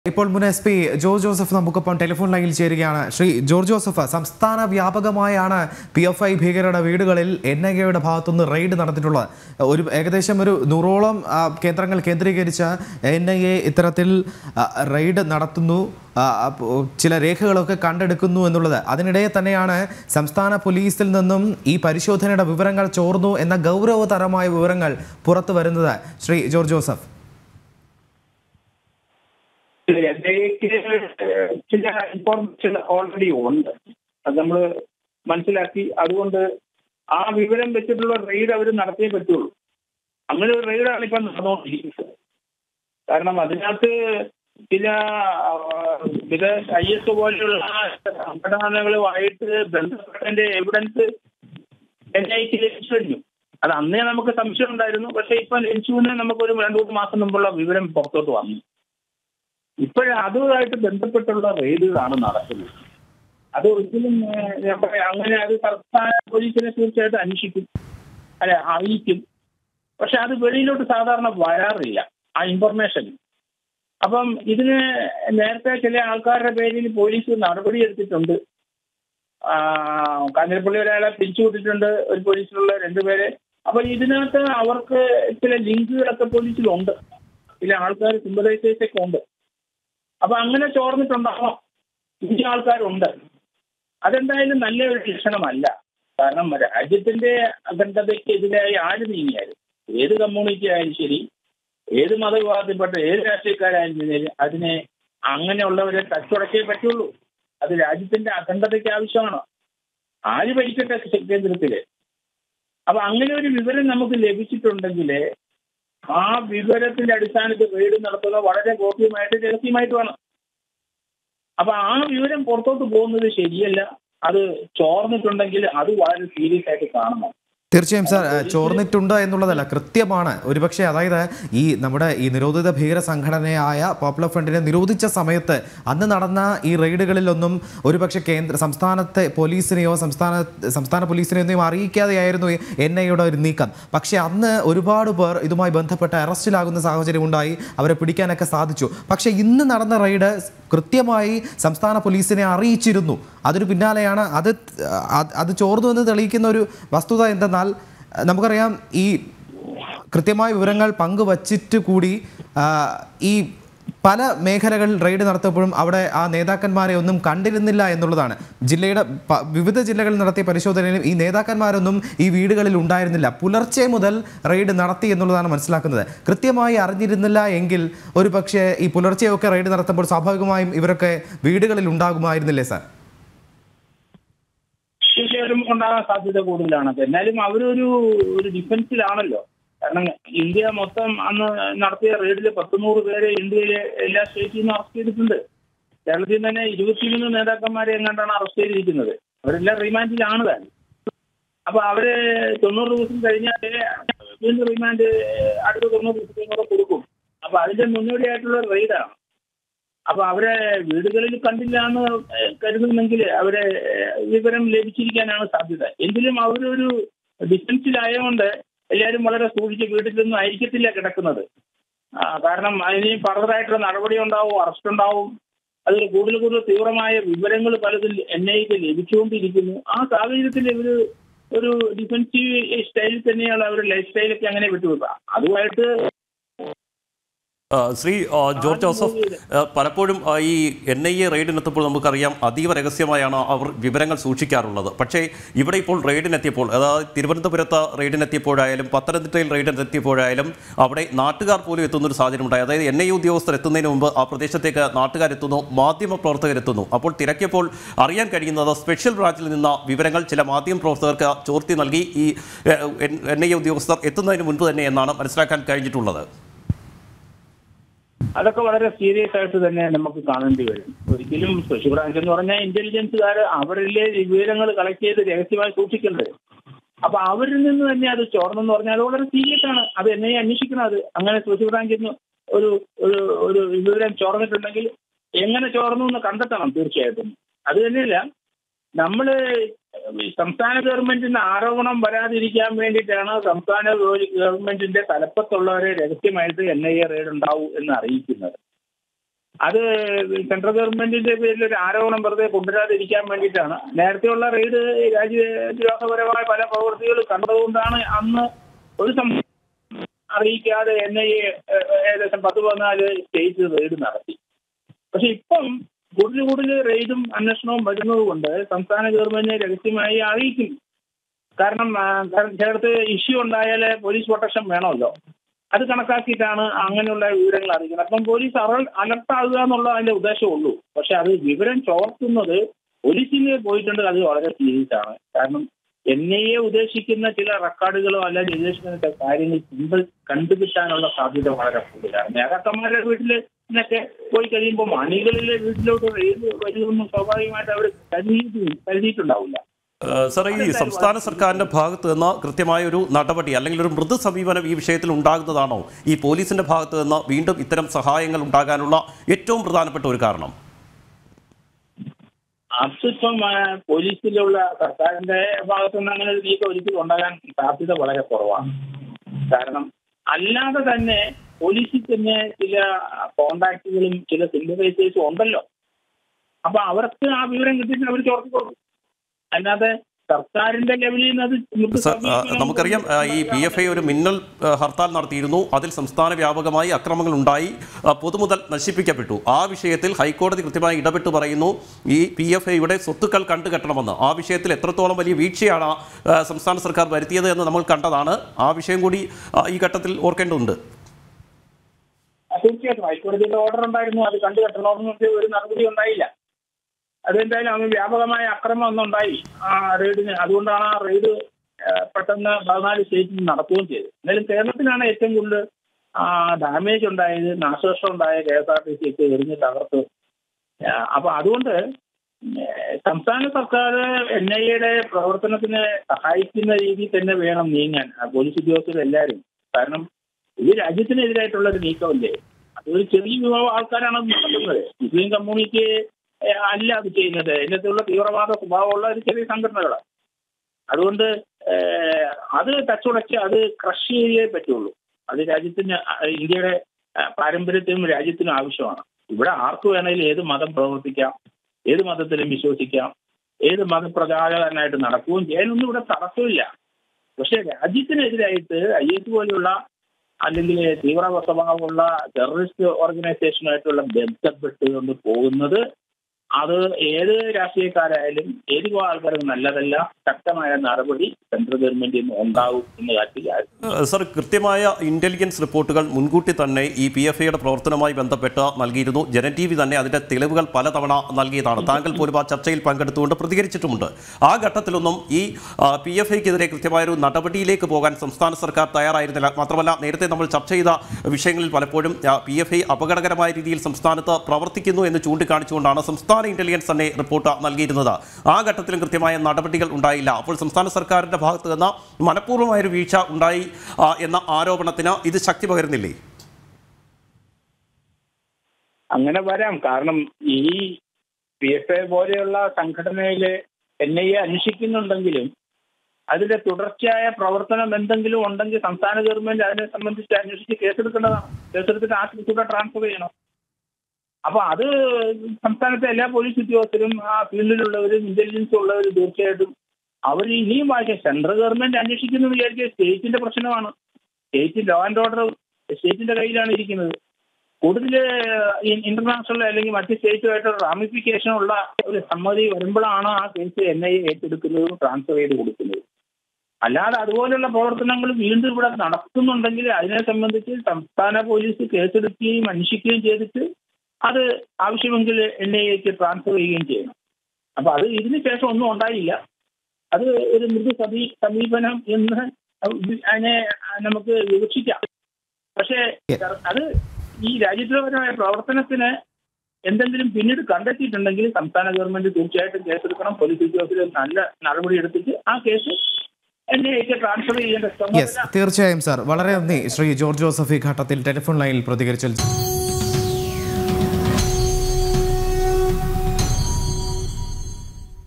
ഇപ്പോൾ മുൻ S P George Joseph telephone ടെലിഫോൺ ലൈനിൽ ചേരുകയാണ് ശ്രീ ജോർജ് ജോസഫ് സംസ്ഥാന വ്യാപകമായാണ് പി എഫ് ഐ ഭീകരരുടെ വീടുകളിൽ എൻ ഐ എയുടെ ഭാഗത്തുനിന്ന് റെയ്ഡ് നടത്തിയിട്ടുള്ളത് ഒരു ഏകദേശം ഒരു നൂറോളം ആ, കേന്ദ്രങ്ങൾ കേന്ദ്രീകരിച്ച് എൻ ഐ എ ഇത്തരത്തിൽ ആ, റെയ്ഡ് നടത്തുന്നു ആ, അപ്പോ ചില രേഖകളൊക്കെ കണ്ടെടുക്കുന്നു എന്നുള്ളത് അതിനിടെ തന്നെയാണ് സംസ്ഥാന പോലീസിൽ നിന്നും ഈ പരിശോധനയുടെ വിവരങ്ങൾ ചോർന്നു എന്ന ഗൗരവതരമായ വിവരങ്ങൾ പുറത്തു വരുന്നത് ശ്രീ ജോർജ് ജോസഫ് എൻഐക്ക് ചില ഇൻഫോർമേഷൻ ഓൾറെഡി ഉണ്ട് അത് നമ്മൾ മനസ്സിലാക്കി അതുകൊണ്ട് ആ വിവരം വെച്ചിട്ടുള്ള റെയ്ഡ് അവർ നടത്തിയേ പറ്റുള്ളൂ അങ്ങനെ ഒരു റെയ്ഡാണ് ഇപ്പം നടന്നുകൊണ്ടിരിക്കുന്നത് കാരണം അതിനകത്ത് ചില ആ, വിദേശ ഐ എസ് പോലെയുള്ള സംഘടനകളുമായിട്ട് ബന്ധപ്പെട്ടതിന്റെ എവിഡൻസ് എൻ ഐക്ക് ലഭിച്ചു കഴിഞ്ഞു അത് അന്നേ നമുക്ക് സംശയം ഉണ്ടായിരുന്നു പക്ഷെ ഇപ്പൊ ലഭിച്ചു എന്ന് നമുക്കൊരു രണ്ടു മൂന്ന് മാസം മുമ്പുള്ള വിവരം പുറത്തോട്ട് വന്നു ഇപ്പോഴും അതുമായിട്ട് ബന്ധപ്പെട്ടുള്ള റെയ്ഡുകളാണ് നടക്കുന്നത് അത് ഒരിക്കലും ഏഹ്, ഞാൻ പറയാം, അങ്ങനെ അത് സംസ്ഥാന പോലീസിനെ തീർച്ചയായിട്ടും അന്വേഷിക്കും അല്ലെ അറിയിക്കും പക്ഷെ അത് വെളിയിലോട്ട് സാധാരണ വരാറില്ല ആ ഇൻഫർമേഷൻ അപ്പം ഇതിന് നേരത്തെ ചില ആൾക്കാരുടെ പേരിൽ പോലീസ് നടപടി എടുത്തിട്ടുണ്ട് ആ, കാഞ്ഞിരപ്പള്ളി ഒരാളെ പിരിച്ചുവിട്ടിട്ടുണ്ട് ഒരു പോലീസിലുള്ള രണ്ടുപേരെ അപ്പൊ ഇതിനകത്ത് അവർക്ക് ചില ലിങ്കുകളൊക്കെ പോലീസിലുണ്ട് ചില ആൾക്കാർ സിമ്പലൈസേഴ്സ് ഒക്കെ ഉണ്ട് അപ്പൊ അങ്ങനെ ചോർന്നിട്ടുണ്ടാവാം ഇനി ആൾക്കാരുണ്ട് അതെന്തായാലും നല്ലൊരു ലക്ഷണമല്ല കാരണം രാജ്യത്തിന്റെ അഖണ്ഡതയ്ക്കെതിരായി ആര് നീങ്ങിയാലും ഏത് കമ്മ്യൂണിറ്റി ആയാലും ശരി ഏത് മതവിഭാഗത്തിൽപ്പെട്ട ഏത് രാഷ്ട്രീയക്കാരായാലും ശരി അതിനെ അങ്ങനെയുള്ളവരെ തച്ചുടക്കേ പറ്റുള്ളൂ അത് രാജ്യത്തിന്റെ അഖണ്ഡതയ്ക്ക് ആവശ്യമാണ് ആര് ഭരിക്കട്ടെ കേന്ദ്രത്തില് അപ്പൊ അങ്ങനെ ഒരു വിവരം നമുക്ക് ലഭിച്ചിട്ടുണ്ടെങ്കിൽ ആ വിവരത്തിന്റെ അടിസ്ഥാനത്തിൽ റെയ്ഡ് നടത്തുന്നത് വളരെ ഗോപ്യമായിട്ട് രഹസ്യമായിട്ട് വേണം അപ്പൊ ആ വിവരം പുറത്തോട്ട് പോകുന്നത് ശരിയല്ല അത് ചോർന്നിട്ടുണ്ടെങ്കിൽ അത് വളരെ സീരിയസ് ആയിട്ട് കാണണം തീർച്ചയായും സാർ ഏഹ്, ചോർന്നിട്ടുണ്ട് എന്നുള്ളതല്ല കൃത്യമാണ് ഒരുപക്ഷെ അതായത് ഈ നമ്മുടെ ഈ നിരോധിത ഭീകര സംഘടനയായ പോപ്പുലർ ഫ്രണ്ടിനെ നിരോധിച്ച സമയത്ത് അന്ന് നടന്ന ഈ റെയ്ഡുകളിലൊന്നും ഒരുപക്ഷെ കേന്ദ്ര സംസ്ഥാനത്തെ പോലീസിനെയോ സംസ്ഥാന സംസ്ഥാന പോലീസിനെയൊന്നും അറിയിക്കാതെയായിരുന്നു എൻ ഐയുടെ ഒരു നീക്കം പക്ഷേ അന്ന് ഒരുപാട് പേർ ഇതുമായി ബന്ധപ്പെട്ട് അറസ്റ്റിലാകുന്ന സാഹചര്യം ഉണ്ടായി അവരെ പിടിക്കാനൊക്കെ സാധിച്ചു പക്ഷേ ഇന്ന് നടന്ന റെയ്ഡ് കൃത്യമായി സംസ്ഥാന പോലീസിനെ അറിയിച്ചിരുന്നു അതിന് പിന്നാലെയാണ് അത് അത് അത് ചോർന്നു എന്ന് തെളിയിക്കുന്ന ഒരു വസ്തുത എന്തെന്നാൽ അഹ് നമുക്കറിയാം ഈ കൃത്യമായ വിവരങ്ങൾ പങ്കുവച്ചിട്ട് കൂടി ആ, ഈ പല മേഖലകളിൽ റെയ്ഡ് നടത്തിയപ്പോഴും അവിടെ ആ നേതാക്കന്മാരെ ഒന്നും കണ്ടിരുന്നില്ല എന്നുള്ളതാണ് ജില്ലയുടെ പ- വിവിധ ജില്ലകളിൽ നടത്തിയ പരിശോധനയിലും ഈ നേതാക്കന്മാരൊന്നും ഈ വീടുകളിൽ ഉണ്ടായിരുന്നില്ല പുലർച്ചെ മുതൽ റെയ്ഡ് നടത്തി എന്നുള്ളതാണ് മനസ്സിലാക്കുന്നത് കൃത്യമായി അറിഞ്ഞിരുന്നില്ല എങ്കിൽ ഒരു പക്ഷേ ഈ പുലർച്ചെയൊക്കെ റെയ്ഡ് നടത്തുമ്പോൾ സ്വാഭാവികമായും ഇവരൊക്കെ വീടുകളിൽ ഉണ്ടാകുമായിരുന്നില്ലേ സാർ തീർച്ചയായിട്ടും ഉണ്ടാകാൻ സാധ്യത കൂടുതലാണ് എന്നാലും അവരൊരു ഒരു ഡിഫൻസിലാണല്ലോ കാരണം ഇന്ത്യ മൊത്തം അന്ന് നടത്തിയ റെയ്ഡിൽ പത്തുനൂറ് പേരെ ഇന്ത്യയിലെ എല്ലാ സ്റ്റേറ്റിൽ നിന്നും അറസ്റ്റ് ചെയ്തിട്ടുണ്ട് കേരളത്തിൽ നിന്ന് തന്നെ ഇരുപത്തിമൂന്ന് നേതാക്കന്മാരെ എങ്ങാണ്ടാണ് അറസ്റ്റ് ചെയ്തിരിക്കുന്നത് അവരെല്ലാം റിമാൻഡിലാണ് താൻ അപ്പൊ അവര് തൊണ്ണൂറ് ദിവസം കഴിഞ്ഞാൽ വീണ്ടും റിമാൻഡ് അടുത്ത തൊണ്ണൂറ് ദിവസത്തേക്കും കൂടെ കൊടുക്കും അപ്പൊ അതിന്റെ മുന്നോടിയായിട്ടുള്ള റെയ്ഡാണ് അപ്പൊ അവരെ വീടുകളിൽ കണ്ടില്ല എന്ന് കരുതുന്നെങ്കിൽ അവരെ വിവരം ലഭിച്ചിരിക്കാനാണ് സാധ്യത എങ്കിലും അവരൊരു ഡിഫൻസിലായതുകൊണ്ട് എല്ലാവരും വളരെ സൂക്ഷിച്ച് വീട്ടിലൊന്നും ആയിരിക്കത്തില്ല കിടക്കുന്നത് ആ, കാരണം അതിന് ഫർദറായിട്ടുള്ള നടപടി ഉണ്ടാവും അറസ്റ്റ് ഉണ്ടാവും അതിൽ കൂടുതൽ കൂടുതൽ തീവ്രമായ വിവരങ്ങൾ പലതും എൻ ഐക്ക് ലഭിച്ചുകൊണ്ടിരിക്കുന്നു ആ സാഹചര്യത്തിൽ ഇവര് ഒരു ഡിഫൻസീവ് സ്റ്റൈലിൽ തന്നെയാണ് അവരുടെ ലൈഫ് സ്റ്റൈലൊക്കെ അങ്ങനെ വിട്ടുവിടുക അതുമായിട്ട് ആ, ശ്രീ ആ, ജോർജ് ജോസഫ് ആ, പലപ്പോഴും ആ, ഈ എൻ ഐ എ റെയ്ഡിനെത്തിയപ്പോൾ നമുക്കറിയാം അതീവ രഹസ്യമായാണ് അവർ വിവരങ്ങൾ സൂക്ഷിക്കാറുള്ളത് പക്ഷേ ഇവിടെ ഇപ്പോൾ റെയ്ഡിനെത്തിയപ്പോൾ അതായത് തിരുവനന്തപുരത്ത് റെയ്ഡിനെത്തിയപ്പോഴായാലും പത്തനംതിട്ടയിൽ റെയ്ഡിനെത്തിയപ്പോഴായാലും അവിടെ നാട്ടുകാർ പോലും എത്തുന്ന ഒരു സാഹചര്യം ഉണ്ടായി അതായത് എൻ ഐ എ ഉദ്യോഗസ്ഥർ എത്തുന്നതിന് മുമ്പ് ആ പ്രദേശത്തേക്ക് നാട്ടുകാരെത്തുന്നു മാധ്യമ പ്രവർത്തകരെത്തുന്നു അപ്പോൾ തിരക്കിയപ്പോൾ അറിയാൻ കഴിയുന്നത് സ്പെഷ്യൽ ബ്രാഞ്ചിൽ നിന്ന വിവരങ്ങൾ ചില മാധ്യമ പ്രവർത്തകർക്ക് ചോർത്തി നൽകി ഈ എൻ ഐ എ ഉദ്യോഗസ്ഥർ എത്തുന്നതിന് മുൻപ് തന്നെ എന്നാണ് മനസ്സിലാക്കാൻ കഴിഞ്ഞിട്ടുള്ളത് അതൊക്കെ വളരെ സീരിയസ് ആയിട്ട് തന്നെ നമുക്ക് കാണേണ്ടി വരും ഒരിക്കലും സ്പെഷ്യൽ ബ്രാഞ്ച് എന്ന് പറഞ്ഞാൽ ഇന്റലിജൻസുകാർ അവരിലെ വിവരങ്ങൾ കളക്ട് ചെയ്ത് രഹസ്യമായി സൂക്ഷിക്കേണ്ടത് അപ്പൊ അവരിൽ നിന്ന് തന്നെ അത് ചോർന്നെന്ന് പറഞ്ഞാൽ അത് വളരെ സീരിയസ് ആണ് അത് എന്നെ അന്വേഷിക്കണം അത് അങ്ങനെ സ്പെഷ്യൽ ബ്രാഞ്ചിൽ നിന്ന് ഒരു ഒരു ഒരു വിവരം ചോർന്നിട്ടുണ്ടെങ്കിൽ എങ്ങനെ ചോർന്നു എന്ന് കണ്ടെത്തണം തീർച്ചയായിട്ടും അത് തന്നെയല്ല നമ്മള് ഈ സംസ്ഥാന ഗവൺമെന്റിന് ആരോപണം വരാതിരിക്കാൻ വേണ്ടിയിട്ടാണ് സംസ്ഥാന ഗവൺമെന്റിന്റെ തലപ്പത്തുള്ളവരെ രഹസ്യമായിട്ട് എൻ ഐ എ റെയ്ഡ് ഉണ്ടാവും എന്ന് അറിയിക്കുന്നത് അത് സെൻട്രൽ ഗവൺമെന്റിന്റെ പേരിൽ ഒരു ആരോപണം വെറുതെ കൊണ്ടുവരാതിരിക്കാൻ വേണ്ടിയിട്ടാണ് നേരത്തെയുള്ള റെയ്ഡ് രാജ്യദ്രോഹപരമായ പല പ്രവൃത്തികൾ കണ്ടതുകൊണ്ടാണ് അന്ന് ഒരു സം അറിയിക്കാതെ എൻ ഐ എ ഏകദേശം പത്ത് പതിനാല് സ്റ്റേറ്റ് റെയ്ഡ് നടത്തി പക്ഷെ ഇപ്പം കൂടുതൽ കൂടുതൽ റെയ്ഡും അന്വേഷണവും വരുന്നത് കൊണ്ട് സംസ്ഥാന ഗവൺമെന്റിനെ രഹസ്യമായി അറിയിക്കും കാരണം ആ, കാരണം ചിലടത്ത് ഇഷ്യൂ ഉണ്ടായാൽ പോലീസ് പ്രൊട്ടക്ഷൻ വേണമല്ലോ അത് കണക്കാക്കിയിട്ടാണ് അങ്ങനെയുള്ള വിവരങ്ങൾ അറിയിക്കുന്നത് അപ്പം പോലീസ് അലർട്ട് ആകുക എന്നുള്ള അതിന്റെ ഉദ്ദേശമുള്ളൂ പക്ഷെ അത് വിവരം ചോർത്തുന്നത് പോലീസിന് പോയിട്ടുണ്ട് അത് വളരെ സീരിയസ് ആണ് കാരണം എൻ ഐ എ ഉദ്ദേശിക്കുന്ന ചില റെക്കോർഡുകളോ അല്ലെങ്കിൽ ഉദ്ദേശിക്കുന്ന ചില കാര്യങ്ങൾ കണ്ട് കണ്ടുകിട്ടാനുള്ള സാധ്യത വളരെ കൂടുതലാണ് നേതാക്കന്മാരുടെ വീട്ടിൽ നിന്നൊക്കെ പോയി കഴിയുമ്പോൾ മണികളിലെ വീട്ടിലോട്ട് റെയ്ഡ് വരുമെന്ന് സ്വാഭാവികമായിട്ട് അവർ കരുതി കരുതിയിട്ടുണ്ടാവില്ല ഏഹ് സാറേ ഈ സംസ്ഥാന സർക്കാരിന്റെ ഭാഗത്ത് നിന്ന് കൃത്യമായ ഒരു നടപടി അല്ലെങ്കിൽ ഒരു മൃദു സമീപനം ഈ വിഷയത്തിൽ ഉണ്ടാകുന്നതാണോ ഈ പോലീസിന്റെ ഭാഗത്ത് നിന്ന് വീണ്ടും ഇത്തരം സഹായങ്ങൾ ഉണ്ടാകാനുള്ള ഏറ്റവും പ്രധാനപ്പെട്ട ഒരു കാരണം അതിപ്പം ആ, പോലീസിലുള്ള സർക്കാരിന്റെ ഭാഗത്തുനിന്ന് അങ്ങനെ ഒരു നീക്കം ഒരിക്കലും ഉണ്ടാകാൻ സാധ്യത വളരെ കുറവാണ് കാരണം അല്ലാതെ തന്നെ പോലീസിൽ തന്നെ ചില കോണ്ടാക്റ്റുകളും ചില സിംബലൈസേഴ്സും ഉണ്ടല്ലോ അപ്പൊ അവർക്ക് ആ വിവരം കിട്ടിയിട്ട് അവർ ചോർത്തി കൊടുക്കും അല്ലാതെ സർക്കാരിന്റെ ലെവലിൽ നിന്ന് അത് നമുക്ക് സർ, ആ, സമീപനം നമുക്കറിയാം ആ, ഈ പി എഫ് ഐ ഒരു മിന്നൽ ആ, ഹർത്താൽ നടത്തിയിരുന്നു അതിൽ സംസ്ഥാന വ്യാപകമായി അക്രമങ്ങൾ ഉണ്ടായി ആ, പൊതുമുതൽ നശിപ്പിക്കപ്പെട്ടു ആ വിഷയത്തിൽ ഹൈക്കോടതി കൃത്യമായി ഇടപെട്ട് പറയുന്നു ഈ പി എഫ് ഐയുടെ സ്വത്തുക്കൾ കണ്ടുകെട്ടണമെന്ന് ആ വിഷയത്തിൽ എത്രത്തോളം വലിയ വീഴ്ചയാണ് ആ, സംസ്ഥാന സർക്കാർ വരുത്തിയത് എന്ന് നമ്മൾ കണ്ടതാണ് ആ വിഷയം കൂടി ആ, ഈ ഘട്ടത്തിൽ ഓർക്കേണ്ടതുണ്ട് തീർച്ചയായിട്ടും ഹൈക്കോടതിയുടെ ഓർഡർ ഉണ്ടായിരുന്നു അത് കണ്ടു കെട്ടണമെന്നൊക്കെ ഒരു നടപടി ഉണ്ടായില്ല അതെന്തായാലും അങ്ങ് വ്യാപകമായ അക്രമം ഒന്നുണ്ടായി ആ റെയ്ഡിന് അതുകൊണ്ടാണ് ആ റെയ്ഡ് പെട്ടെന്ന് പതിനാല് സ്റ്റേറ്റിൽ നടത്തുകയും ചെയ്തത് എന്നാലും കേരളത്തിലാണ് ഏറ്റവും കൂടുതൽ ഡാമേജ് ഉണ്ടായത് നാശനഷ്ടം ഉണ്ടായ K S R T C ഒക്കെ എറിഞ്ഞ് തകർത്ത് ആ, അപ്പൊ അതുകൊണ്ട് ഏഹ്, സംസ്ഥാന സർക്കാർ എൻ ഐ എയുടെ പ്രവർത്തനത്തിന് സഹായിക്കുന്ന രീതിയിൽ തന്നെ വേണം നീങ്ങാൻ ആ, പോലീസ് ഉദ്യോഗസ്ഥരെല്ലാവരും കാരണം ഇത് രാജ്യത്തിനെതിരായിട്ടുള്ള ഒരു നീക്കമല്ലേ അതൊരു ചെറിയ വിഭാഗം ആൾക്കാരാണ് അത് നടത്തുന്നത് മുസ്ലിം കമ്മ്യൂണിറ്റി ഏഹ്, അല്ല അത് ചെയ്യുന്നത് ഇതിനകത്തുള്ള തീവ്രവാദ സ്വഭാവമുള്ള ഒരു ചെറിയ സംഘടനകളാണ് അതുകൊണ്ട് ഏഹ്, അത് തച്ചുടച്ച് അത് ക്രഷ് ചെയ്യേ പറ്റുള്ളൂ അത് രാജ്യത്തിന് അഹ് ഇന്ത്യയുടെ അഹ് പാരമ്പര്യത്തിനും രാജ്യത്തിനും ആവശ്യമാണ് ഇവിടെ ആർക്ക് വേണമെങ്കിലും ഏത് മതം പ്രവർത്തിക്കാം ഏത് മതത്തിലും വിശ്വസിക്കാം ഏത് മതപ്രചാരകനായിട്ട് നടക്കുകയും ചെയ്യാനൊന്നും ഇവിടെ തടസ്സമില്ല പക്ഷെ രാജ്യത്തിനെതിരായിട്ട് ഐ എസ് പോലെയുള്ള അല്ലെങ്കിൽ തീവ്ര സ്വഭാവമുള്ള ടെററിസ്റ്റ് ഓർഗനൈസേഷനുമായിട്ടുള്ള ബന്ധപ്പെട്ടുകൊണ്ട് പോകുന്നത് അത് ഏത് രാഷ്ട്രീയക്കാരായാലും ഏത് ആൾക്കാരും നല്ലതല്ല ശക്തമായ നടപടി സെൻട്രൽ ഗവൺമെന്റിൽ നിന്ന് ഉണ്ടാവും എന്ന കാര്യത്തിൽ ആരും ഏഹ് സർ കൃത്യമായ ഇന്റലിജൻസ് റിപ്പോർട്ടുകൾ മുൻകൂട്ടി തന്നെ ഈ പി എഫ് ഐയുടെ പ്രവർത്തനവുമായി ബന്ധപ്പെട്ട് നൽകിയിരുന്നു ജന ടി വി തന്നെ അതിന്റെ തെളിവുകൾ പലതവണ നൽകിയതാണ് താങ്കൾ പോലും ആ ചർച്ചയിൽ പങ്കെടുത്തുകൊണ്ട് പ്രതികരിച്ചിട്ടുമുണ്ട് ആ ഘട്ടത്തിലൊന്നും ഈ പി എഫ് ഐക്കെതിരെ കൃത്യമായൊരു നടപടിയിലേക്ക് പോകാൻ സംസ്ഥാന സർക്കാർ തയ്യാറായിരുന്നില്ല മാത്രമല്ല നേരത്തെ നമ്മൾ ചർച്ച ചെയ്ത വിഷയങ്ങളിൽ പലപ്പോഴും പി എഫ് ഐ അപകടകരമായ രീതിയിൽ സംസ്ഥാനത്ത് പ്രവർത്തിക്കുന്നു എന്ന് ചൂണ്ടിക്കാണിച്ചുകൊണ്ടാണ് സംസ്ഥാന ഇന്റലിജൻസ് തന്നെ റിപ്പോർട്ട് നൽകിയിരുന്നത് ആ ഘട്ടത്തിലും കൃത്യമായ നടപടികൾ ഉണ്ടായില്ല അപ്പോൾ സംസ്ഥാന സർക്കാരിന്റെ ഭാഗത്ത് നിന്ന് മനഃപൂർവ്വമായൊരു വീഴ്ച ഉണ്ടായി ആ, എന്ന ആരോപണത്തിന് ഇത് ശക്തി പകരുന്നില്ലേ അങ്ങനെ വരാം കാരണം ഈ പി എഫ് എ പോലെയുള്ള സംഘടനയില് എൻ ഐ എ അന്വേഷിക്കുന്നുണ്ടെങ്കിലും അതിന്റെ തുടർച്ചയായ പ്രവർത്തനം എന്തെങ്കിലും ഉണ്ടെങ്കിൽ സംസ്ഥാന ഗവൺമെന്റ് അതിനെ സംബന്ധിച്ച് അന്വേഷിച്ച് കേസെടുക്കേണ്ടതാണ് കേസെടുത്തിട്ട് ആ കേസുകൂടെ ട്രാൻസ്ഫർ ചെയ്യണം അപ്പൊ അത് സംസ്ഥാനത്തെ എല്ലാ പോലീസ് ഉദ്യോഗസ്ഥരും ആ ഫീൽഡിലുള്ളവരും ഇന്റലിജൻസ് ഉള്ളവരും തീർച്ചയായിട്ടും അവർ ഇനിയും വായിക്കും സെൻട്രൽ ഗവൺമെന്റ് അന്വേഷിക്കുന്നു എന്ന് വിചാരിക്കുക സ്റ്റേറ്റിന്റെ പ്രശ്നമാണ് സ്റ്റേറ്റ് ലോ ആൻഡ് ഓർഡർ സ്റ്റേറ്റിന്റെ കയ്യിലാണ് ഇരിക്കുന്നത് കൂടുതൽ ഇന്റർനാഷണൽ അല്ലെങ്കിൽ മറ്റ് സ്റ്റേറ്റുമായിട്ട് റാമിഫിക്കേഷൻ ഉള്ള ഒരു സമ്മതി വരുമ്പോഴാണ് ആ കേസ് എൻ ഐ ഏറ്റെടുക്കുന്നതും ട്രാൻസ്ഫർ ചെയ്ത് കൊടുക്കുന്നത് അല്ലാതെ അതുപോലുള്ള പ്രവർത്തനങ്ങൾ വീണ്ടും ഇവിടെ നടക്കുന്നുണ്ടെങ്കിൽ അതിനെ സംബന്ധിച്ച് സംസ്ഥാന പോലീസ് കേസെടുക്കുകയും അന്വേഷിക്കുകയും ചെയ്തിട്ട് അത് ആവശ്യമെങ്കിൽ എൻ ഐ എക്ക് ട്രാൻസ്ഫർ ചെയ്യുകയും ചെയ്യണം അപ്പൊ അത് ഇതിന് ശേഷം ഒന്നും ഉണ്ടായില്ല അത് ഒരു മൃദു സമീ സമീപനം എന്ന് അതിനെ നമുക്ക് വിവക്ഷിക്കാം പക്ഷേ അത് ഈ രാജ്യദ്രോഹപരമായ പ്രവർത്തനത്തിന് എന്തെങ്കിലും പിന്നീട് കണ്ടെത്തിയിട്ടുണ്ടെങ്കിൽ സംസ്ഥാന ഗവൺമെന്റ് തീർച്ചയായിട്ടും കേസെടുക്കണം പോലീസ് ഉദ്യോഗസ്ഥർ നല്ല നടപടി എടുത്തിട്ട് ആ കേസ് എൻ ഐ എക്ക് ട്രാൻസ്ഫർ ചെയ്യേണ്ട യെസ് ചുമതല തീർച്ചയായും സാർ വളരെ നന്ദി ശ്രീ ജോർജ് ജോസഫ് ഈ ഘട്ടത്തിൽ ടെലിഫോൺ ലൈനിൽ പ്രതികരിച്ചു